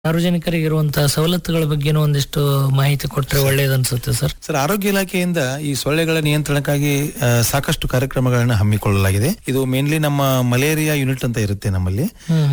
ಸಾರ್ವಜನಿಕರಿಗೆ ಇರುವಂತಹ ಸವಲತ್ತುಗಳ ಬಗ್ಗೆನೂ ಒಂದಿಷ್ಟು ಮಾಹಿತಿ ಕೊಟ್ರೆ ಒಳ್ಳೇದನ್ಸುತ್ತೆ ಸರ್ ಸರ್ ಆರೋಗ್ಯ ಇಲಾಖೆಯಿಂದ ಈ ಸೊಳ್ಳೆಗಳ ನಿಯಂತ್ರಣಕ್ಕಾಗಿ ಆ, ಸಾಕಷ್ಟು ಕಾರ್ಯಕ್ರಮಗಳನ್ನು ಹಮ್ಮಿಕೊಳ್ಳಲಾಗಿದೆ ಇದು ಮೇನ್ಲಿ ನಮ್ಮ ಮಲೇರಿಯಾ ಯೂನಿಟ್ ಅಂತ ಇರುತ್ತೆ ನಮ್ಮಲ್ಲಿ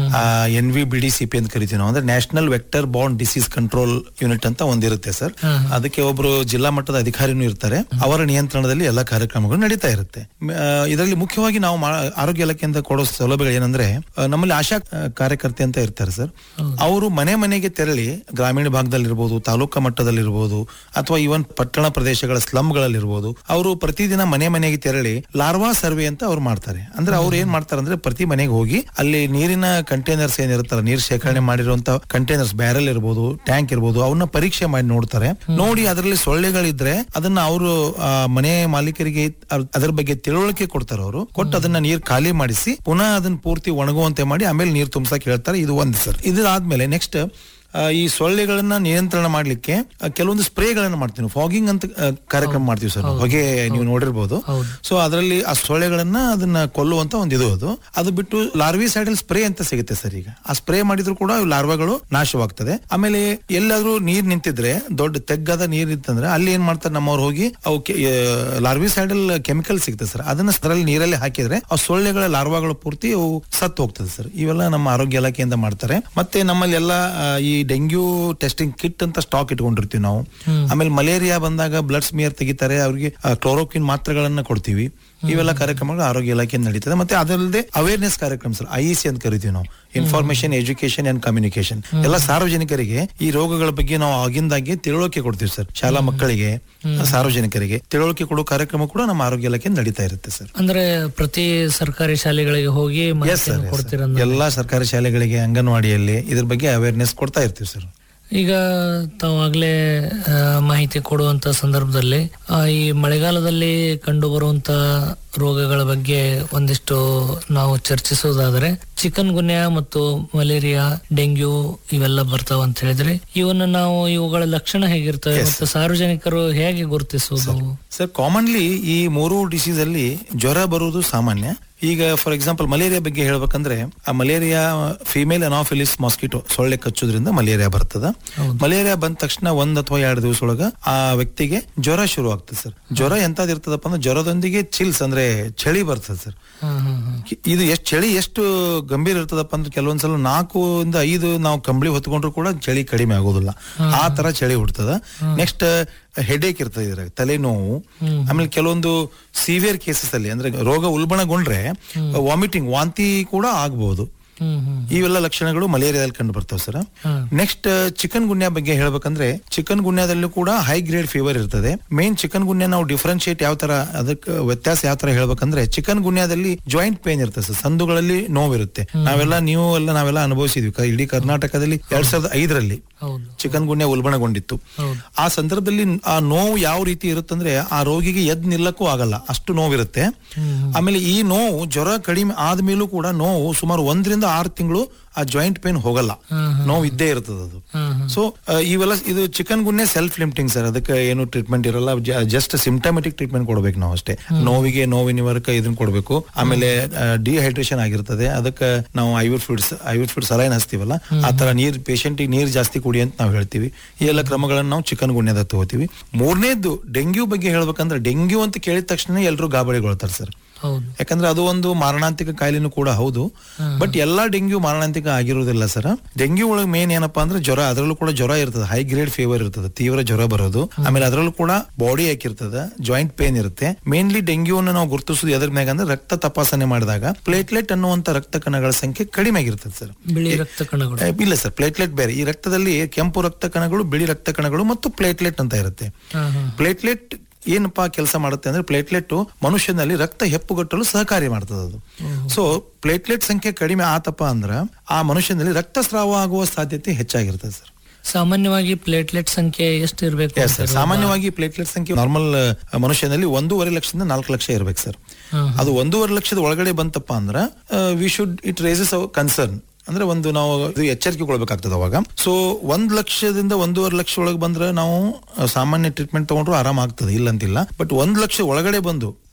N V B D C P ಅಂತ ಕರಿತೀವಿ ನಾವು ಅಂದ್ರೆ national vector bond disease control unit ಅಂತ ಒಂದಿರುತ್ತೆ ಸರ್ ಅದಕ್ಕೆ ಒಬ್ರು ಜಿಲ್ಲಾ ಮಟ್ಟದ ಅಧಿಕಾರಿನೂ ಇರ್ತಾರೆ ಅವರ ನಿಯಂತ್ರಣದಲ್ಲಿ ಎಲ್ಲ ಕಾರ್ಯಕ್ರಮಗಳು ನಡೀತಾ ಇರುತ್ತೆ ಇದರಲ್ಲಿ ಮುಖ್ಯವಾಗಿ ನಾವು ಮಾ- ಆರೋಗ್ಯ ಇಲಾಖೆಯಿಂದ ಕೊಡೋ ಸೌಲಭ್ಯಗಳು ಏನಂದ್ರೆ ಆ, ನಮ್ಮಲ್ಲಿ ಆಶಾ ಆ, ಕಾರ್ಯಕರ್ತೆ ಅಂತ ಇರ್ತಾರೆ ಸರ್ ಅವರು ಮನೆ ಮನೆಗೆ ತೆರಳಿ ಗ್ರಾಮೀಣ ಭಾಗದಲ್ಲಿರ್ಬೋದು ತಾಲೂಕಾ ಮಟ್ಟದಲ್ಲಿರ್ಬೋದು ಅಥವಾ ಇವನ್ ಪಟ್ಟಣ ಪ್ರದೇಶಗಳ ಸ್ಲಮ್ಗಳಲ್ಲಿರ್ಬೋದು ಅವರು ಪ್ರತಿದಿನ ಮನೆ ಮನೆಗೆ ತೆರಳಿ ಲಾರ್ವಾ ಸರ್ವೆ ಅಂತ ಅವ್ರು ಮಾಡ್ತಾರೆ ಅಂದ್ರೆ ಅವ್ರು ಏನ್ ಮಾಡ್ತಾರೆ ಅಂದ್ರೆ ಪ್ರತಿ ಮನೆಗೆ ಹೋಗಿ ಅಲ್ಲಿ ನೀರಿನ ಕಂಟೈನರ್ಸ್ ಏನಿರುತ್ತಲ್ಲ ನೀರು ಶೇಖರಣೆ ಮಾಡಿರುವಂತ ಕಂಟೈನರ್ಸ್ ಬ್ಯಾರಲ್ ಇರ್ಬೋದು ಟ್ಯಾಂಕ್ ಇರ್ಬೋದು ಅವನ್ನ ಪರೀಕ್ಷೆ ಮಾಡಿ ನೋಡ್ತಾರೆ ನೋಡಿ ಅದರಲ್ಲಿ ಸೊಳ್ಳೆಗಳಿದ್ರೆ ಅದನ್ನ ಅವರು ಮನೆ ಮಾಲೀಕರಿಗೆ ಅದ್- ಅದ್ರ ಬಗ್ಗೆ ತಿಳುವಳಿಕೆ ಕೊಡ್ತಾರೆ ಅವರು ಕೊಟ್ಟು ಅದನ್ನ ನೀರು ಖಾಲಿ ಮಾಡಿಸಿ ಪುನಃ ಅದನ್ನ ಪೂರ್ತಿ ಒಣಗುವಂತೆ ಮಾಡಿ ಆಮೇಲೆ ನೀರು ತುಂಬಸಕ್ ಹೇಳ್ತಾರೆ ಇದು ಒಂದು ಸರ್ ಇದಾದ್ಮೇಲೆ ನೆಕ್ಸ್ಟ್ ಈ ಸೊಳ್ಳೆಗಳನ್ನ ನಿಯಂತ್ರಣ ಮಾಡ್ಲಿಕ್ಕೆ ಆ, ಕೆಲವೊಂದು ಸ್ಪ್ರೇಗಳನ್ನ ಮಾಡ್ತೀವಿ ಫಾಗಿಂಗ್ ಅಂತ ಆ, ಕಾರ್ಯಕ್ರಮ ಮಾಡ್ತೀವಿ ಸರ್ ನಾವು. ಹೊಗೆ ನೀವು ನೋಡಿರ್ಬೋದು ಸೊ ಅದರಲ್ಲಿ ಆ ಸೊಳ್ಳೆಗಳನ್ನ ಅದನ್ನ ಕೊಲ್ಲುವಂತ ಒಂದು ಇದು ಅದು ಅದು ಬಿಟ್ಟು ಲಾರ್ವಿ ಸೈಡಲ್ ಸ್ಪ್ರೇ ಅಂತ ಸಿಗುತ್ತೆ ಸರ್ ಈಗ ಆ ಸ್ಪ್ರೇ ಮಾಡಿದ್ರು ಕೂಡ ಇವು ಲಾರ್ವಾಗಳು ನಾಶವಾಗ್ತದೆ ಆಮೇಲೆ ಎಲ್ಲಾದ್ರೂ ನೀರ್ ನಿಂತಿದ್ರೆ ದೊಡ್ಡ ತೆಗ್ಗಾದ ನೀರ್ ಇತ್ತಂದ್ರೆ ಅಲ್ಲಿ ಏನ್ ಮಾಡ್ತಾರೆ ನಮ್ಮವ್ರು ಹೋಗಿ ಅವು ಲಾರ್ವಿ ಸೈಡಲ್ ಕೆಮಿಕಲ್ ಸಿಗುತ್ತೆ ಸರ್ ಅದನ್ನ ಅದರಲ್ಲಿ ನೀರಲ್ಲಿ ಹಾಕಿದ್ರೆ ಆ ಸೊಳ್ಳೆಗಳ ಲಾರ್ವಾಗಳು ಪೂರ್ತಿ ಅವು ಸತ್ತು ಹೋಗ್ತದೆ ಸರ್ ಇವೆಲ್ಲ ನಮ್ಮ ಆರೋಗ್ಯ ಇಲಾಖೆಯಿಂದ ಮಾಡ್ತಾರೆ ಮತ್ತೆ ನಮ್ಮಲ್ಲಿ ಎಲ್ಲ ಆ, ಈ ಡೆಂಗ್ಯೂ ಟೆಸ್ಟಿಂಗ್ ಕಿಟ್ ಅಂತ ಸ್ಟಾಕ್ ಇಟ್ಕೊಂಡಿರ್ತೀವಿ ನಾವು ಆಮೇಲೆ ಮಲೇರಿಯಾ ಬಂದಾಗ ಬ್ಲಡ್ ಸ್ಮಿಯರ್ ತೆಗಿತಾರೆ ಅವ್ರಿಗೆ ಕ್ಲೋರೋಕ್ವಿನ್ ಮಾತ್ರೆಗಳನ್ನ ಕೊಡ್ತೀವಿ ಇವೆಲ್ಲ ಕಾರ್ಯಕ್ರಮಗಳು ಆರೋಗ್ಯ ಇಲಾಖೆಯಿಂದ ನಡೀತದೆ ಮತ್ತೆ ಅದಲ್ಲದೆ ಅವೇರ್ನೆಸ್ ಕಾರ್ಯಕ್ರಮ ಸರ್ ಐ ಸಿ ಅಂತ ಕರಿತೀವಿ ನಾವು ಇನ್ಫಾರ್ಮೇಶನ್ ಎಜುಕೇಶನ್ ಅಂಡ್ ಕಮ್ಯುನಿಕೇಶನ್ ಎಲ್ಲ ಸಾರ್ವಜನಿಕರಿಗೆ ಈ ರೋಗಗಳ ಬಗ್ಗೆ ನಾವು ಆಗಿಂದಾಗೆ ತಿಳುವಳಿಕೆ ಕೊಡ್ತೀವಿ ಸರ್ ಶಾಲಾ ಮಕ್ಕಳಿಗೆ ಸಾರ್ವಜನಿಕರಿಗೆ ತಿಳುವಳಿಕೆ ಕೊಡೋ ಕಾರ್ಯಕ್ರಮ ಕೂಡ ನಮ್ಮ ಆರೋಗ್ಯ ಇಲಾಖೆ ನಡೀತಾ ಇರುತ್ತೆ ಸರ್ ಅಂದ್ರೆ ಪ್ರತಿ ಸರ್ಕಾರಿ ಶಾಲೆಗಳಿಗೆ ಹೋಗಿ ಎಸ್ ಮಾಹಿತಿಯನ್ನು ಸರ್ ಕೊಡ್ತೀರ ಎಲ್ಲಾ ಸರ್ಕಾರಿ ಶಾಲೆಗಳಿಗೆ ಅಂಗನವಾಡಿಯಲ್ಲಿ ಇದ್ರ ಬಗ್ಗೆ ಅವೇರ್ನೆಸ್ ಕೊಡ್ತಾ ಇರ್ತೀವಿ ಸರ್ ಈಗ ತಾವು ಆಗ್ಲೇ ಆ, ಮಾಹಿತಿ ಕೊಡುವಂತ ಸಂದರ್ಭದಲ್ಲಿ ಆ, ಈ ಮಳೆಗಾಲದಲ್ಲಿ ಕಂಡು ಬರುವಂತ ರೋಗಗಳ ಬಗ್ಗೆ ಒಂದಿಷ್ಟು ನಾವು ಚರ್ಚಿಸೋದಾದ್ರೆ ಚಿಕನ್ ಗುನ್ಯಾ ಮತ್ತು ಮಲೇರಿಯಾ ಡೆಂಗ್ಯೂ ಇವೆಲ್ಲ ಬರ್ತಾವ ಅಂತ ಹೇಳಿದ್ರೆ ಇವನ್ನ ನಾವು ಇವುಗಳ ಲಕ್ಷಣ ಹೇಗಿರ್ತವೆ ಮತ್ತು ಸಾರ್ವಜನಿಕರು ಹೇಗೆ ಗುರುತಿಸುವುದು ಸರ್ ಕಾಮನ್ಲಿ ಈ ಮೂರು ಡಿಸೀಸ್ ಅಲ್ಲಿ ಜ್ವರ ಬರುವುದು ಸಾಮಾನ್ಯ ಈಗ ಫಾರ್ ಎಕ್ಸಾಂಪಲ್ ಮಲೇರಿಯಾ ಬಗ್ಗೆ ಹೇಳ್ಬೇಕಂದ್ರೆ ಆ ಮಲೇರಿಯಾ ಫಿಮೇಲ್ ಅನಾಫಿಲಿಸ್ ಮಾಸ್ಕಿಟೋ ಸೊಳ್ಳೆ ಕಚ್ಚೋದ್ರಿಂದ ಮಲೇರಿಯಾ ಬರ್ತದ ಮಲೇರಿಯಾ ಬಂದ ತಕ್ಷಣ ಒಂದ್ ಅಥವಾ ಎರಡು ದಿವಸ ಒಳಗ ಆ ವ್ಯಕ್ತಿಗೆ ಜ್ವರ ಶುರು ಆಗ್ತದೆ ಸರ್ ಜ್ವರ ಎಂತದ್ ಇರ್ತದಪ್ಪ ಅಂದ್ರೆ ಜ್ವರದೊಂದಿಗೆ ಚಿಲ್ಸ್ ಅಂದ್ರೆ ಚಳಿ ಬರ್ತದೆ ಸರ್ ಹಾ ಹಾ ಹಾ ಇದು ಎಷ್ಟು ಚಳಿ ಎಷ್ಟು ಗಂಭೀರ ಇರ್ತದಪ್ಪ ಅಂದ್ರೆ ಕೆಲವೊಂದ್ಸಲ ನಾಲ್ಕು ಇಂದ ಐದು ನಾವು ಕಂಬಳಿ ಹೊತ್ಕೊಂಡ್ರು ಕೂಡ ಚಳಿ ಕಡಿಮೆ ಆಗೋದಿಲ್ಲ ಆ ತರ ಚಳಿ ಹುಡ್ತದ ನೆಕ್ಸ್ಟ್ ಹೆಡೇಕ್ ಇರ್ತದೆ ಇದ್ರಾಗ ತಲೆನೋವು ಆಮೇಲೆ ಕೆಲವೊಂದು ಸಿವಿಯರ್ ಕೇಸಸ್ ಅಲ್ಲಿ ಅಂದ್ರೆ ರೋಗ ಉಲ್ಬಣಗೊಂಡ್ರೆ ವಾಮಿಟಿಂಗ್ ವಾಂತಿ ಕೂಡ ಆಗ್ಬಹುದು ಹ್ಮ್ ಹ್ಮ್ ಇವೆಲ್ಲ ಲಕ್ಷಣಗಳು ಮಲೇರಿಯಾದಲ್ಲಿ ಕಂಡು ಬರ್ತಾವೆ ಸರ್ ನೆಕ್ಸ್ಟ್ ಚಿಕನ್ ಗುನ್ಯಾ ಬಗ್ಗೆ ಹೇಳ್ಬೇಕಂದ್ರೆ ಚಿಕನ್ ಗುನ್ಯಾದಲ್ಲೂ ಕೂಡ ಹೈ ಗ್ರೇಡ್ ಫೀವರ್ ಇರ್ತದೆ ಮೇನ್ ಚಿಕನ್ ಗುನ್ಯಾ ನಾವು ಡಿಫ್ರೆನ್ಶಿಯೇಟ್ ಯಾವ ತರ ಅದಕ್ಕೆ ವ್ಯತ್ಯಾಸ ಯಾವ ತರ ಹೇಳ್ಬೇಕಂದ್ರೆ ಚಿಕನ್ ಗುನ್ಯಾದಲ್ಲಿ ಜಾಯಿಂಟ್ ಪೇನ್ ಇರ್ತದೆ ಸರ್ ಸಂದುಗಳಲ್ಲಿ ನೋವಿರುತ್ತೆ ನಾವೆಲ್ಲ ನೀವು ಎಲ್ಲ ನಾವೆಲ್ಲ ಅನುಭವಿಸಿದ್ವಿ ಕ- ಇಡೀ ಕರ್ನಾಟಕದಲ್ಲಿ ಎರಡ್ ಸಾವಿರದ ಐದರಲ್ಲಿ ಹೌದು ಚಿಕನ್ ಗುನ್ಯಾ ಉಲ್ಬಣಗೊಂಡಿತ್ತು ಹೌದು ಆ ಸಂದರ್ಭದಲ್ಲಿ ಆ ನೋವು ಯಾವ ರೀತಿ ಇರುತ್ತಂದ್ರೆ ಆ ರೋಗಿಗೆ ಎದ್ ನಿಲ್ಲಕ್ಕೂ ಆಗಲ್ಲ ಅಷ್ಟು ನೋವಿರುತ್ತೆ ಆಮೇಲೆ ಈ ನೋವು ಜ್ವರ ಕಡಿಮೆ ಆದ್ಮೇಲೂ ಕೂಡ ನೋವು ಸುಮಾರು ಒಂದರಿಂದ ಆರು ತಿಂಗಳು ಆ ಜಾಯಿಂಟ್ ಪೇನ್ ಹೋಗಲ್ಲ ನೋವು ಇದ್ದೇ ಇರ್ತದೆ ಅದು ಸೊ ಇವೆಲ್ಲ ಇದು chikungunya self limiting sir ಅದಕ್ಕೆ ಏನು ಟ್ರೀಟ್ಮೆಂಟ್ ಇರಲ್ಲ ಜಸ್ಟ್ ಸಿಂಟಮೆಟಿಕ್ ಟ್ರೀಟ್ಮೆಂಟ್ ಕೊಡ್ಬೇಕು ನಾವು ಅಷ್ಟೇ ನೋವಿಗೆ ನೋವು ನಿವಾರಕ ಇದನ್ನ ಕೊಡ್ಬೇಕು ಆಮೇಲೆ ಡಿಹೈಡ್ರೇಷನ್ ಆಗಿರ್ತದೆ ಅದಕ್ಕೆ ನಾವು IV fluids IV fluid saline ಹಚ್ತೀವಲ್ಲ ಆ ತರ ನೀರ್ ಪೇಷಂಟಿಗೆ ನೀರ್ ಜಾಸ್ತಿ ಕುಡಿ ಅಂತ ನಾವು ಹೇಳ್ತೀವಿ ಈ ಎಲ್ಲ ಕ್ರಮಗಳನ್ನು ನಾವು ಚಿಕನ್ ಗುನ್ಯದ ತಗೋತೀವಿ ಮೂರನೇದ್ದು ಡೆಂಗ್ಯೂ ಬಗ್ಗೆ ಹೇಳ್ಬೇಕಂದ್ರೆ ಡೆಂಗ್ಯೂ ಅಂತ ಕೇಳಿದ ತಕ್ಷಣ ಎಲ್ಲರೂ ಗಾಬರಿಗೊಳ್ತಾರೆ ಸರ್ ಹೌದು ಯಾಕಂದ್ರೆ ಅದು ಒಂದು ಮಾರಣಾಂತಿಕ ಕಾಯಿಲೆನೂ ಕೂಡ ಹೌದು ಬಟ್ ಎಲ್ಲಾ ಡೆಂಗ್ಯೂ ಮಾರಣಾಂತಿಕ ಆಗಿರುವುದಿಲ್ಲ ಸರ್ ಡೆಂಗ್ಯೂ ಒಳಗೆ ಮೇನ್ ಏನಪ್ಪಾ ಅಂದ್ರೆ ಜ್ವರ ಅದರಲ್ಲೂ ಕೂಡ ಜ್ವರ ಇರ್ತದೆ ಹೈ ಗ್ರೇಡ್ ಫೀವರ್ ಇರ್ತದೆ ತೀವ್ರ ಜ್ವರ ಬರೋದು ಆಮೇಲೆ ಅದರಲ್ಲೂ ಕೂಡ ಬಾಡಿ ಹಾಕಿರ್ತದೆ ಜಾಯಿಂಟ್ ಪೇನ್ ಇರುತ್ತೆ ಮೇನ್ಲಿ ಡೆಂಗ್ಯೂನ ನಾವು ಗುರುತಿಸೋದು ಎದ್ರ ಮ್ಯಾಗ ಅಂದ್ರೆ ರಕ್ತ ತಪಾಸಣೆ ಮಾಡಿದಾಗ ಪ್ಲೇಟ್ಲೆಟ್ ಅನ್ನುವಂತ ರಕ್ತ ಕಣಗಳ ಸಂಖ್ಯೆ ಕಡಿಮೆ ಆಗಿರ್ತದೆ ಸರ್ ಬಿಳಿ ರಕ್ತ ಕಣಗಳು ಏ, ಇಲ್ಲ ಸರ್ ಪ್ಲೇಟ್ಲೆಟ್ ಬೇರೆ ಈ ರಕ್ತದಲ್ಲಿ ಕೆಂಪು ರಕ್ತ ಕಣಗಳು ಬಿಳಿ ರಕ್ತ ಕಣಗಳು ಮತ್ತು ಪ್ಲೇಟ್ಲೆಟ್ ಅಂತ ಇರುತ್ತೆ ಹಾ ಹಾ ಪ್ಲೇಟ್ಲೆಟ್ ಏನಪ್ಪಾ ಕೆಲಸ ಮಾಡುತ್ತೆ ಅಂದ್ರೆ ಪ್ಲೇಟ್ಲೆಟ್ ಮನುಷ್ಯನಲ್ಲಿ ರಕ್ತ ಹೆಪ್ಪುಗಟ್ಟಲು ಸಹಕಾರಿ ಮಾಡ್ತದೆ ಅದು ಸೊ ಪ್ಲೇಟ್ಲೆಟ್ ಸಂಖ್ಯೆ ಕಡಿಮೆ ಆತಪ್ಪ ಅಂದ್ರ ಆ ಮನುಷ್ಯನಲ್ಲಿ ರಕ್ತಸ್ರಾವ ಆಗುವ ಸಾಧ್ಯತೆ ಹೆಚ್ಚಾಗಿರ್ತದೆ ಸರ್ ಸಾಮಾನ್ಯವಾಗಿ ಪ್ಲೇಟ್ಲೆಟ್ ಸಂಖ್ಯೆ ಎಷ್ಟು ಇರಬೇಕು Yes, sir. ಸಾಮಾನ್ಯವಾಗಿ ಪ್ಲೇಟ್ಲೆಟ್ ಸಂಖ್ಯೆ ನಾರ್ಮಲ್ ಮನುಷ್ಯನಲ್ಲಿ ಒಂದೂವರೆ ಲಕ್ಷದಿಂದ ನಾಲ್ಕು ಲಕ್ಷ ಇರ್ಬೇಕು ಸರ್ ಅದು ಒಂದೂವರೆ ಲಕ್ಷದ ಒಳಗಡೆ ಬಂತಪ್ಪ ಅಂದ್ರ we should it raises our concern ಅಂದ್ರೆ ಒಂದು ನಾವು ಇದು ಎಚ್ಚರಿಕೆ ಕೊಡ್ಬೇಕಾಗ್ತದೆ ಅವಾಗ ಸೊ ಒಂದ್ ಲಕ್ಷದಿಂದ ಒಂದೂವರೆ ಲಕ್ಷ ಒಳಗೆ ಬಂದ್ರೆ ನಾವು ಆ, ಸಾಮಾನ್ಯ ಟ್ರೀಟ್ಮೆಂಟ್ ತಗೊಂಡ್ರು ಆರಾಮ ಆಗ್ತದೆ ಇಲ್ಲ ಅಂತಿಲ್ಲ ಬಟ್ ಒಂದ್ ಲಕ್ಷ ಒಳಗಡೆ ಬಂದು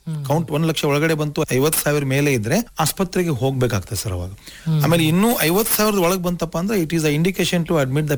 ಕೌಂಟ್ ಒಂದ್ ಲಕ್ಷ ಒಳಗಡೆ ಬಂತು ಐವತ್ ಸಾವಿರ ಮೇಲೆ ಇದ್ರೆ ಆಸ್ಪತ್ರೆಗೆ ಹೋಗ್ಬೇಕಾಗ್ತದೆ ಸರ್ ಅವಾಗ ಆಮೇಲೆ ಇನ್ನೂ ಐವತ್ ಸಾವಿರದ ಒಳಗೆ ಬಂತಪ್ಪ ಅಂದ್ರೆ it is a indication to admit the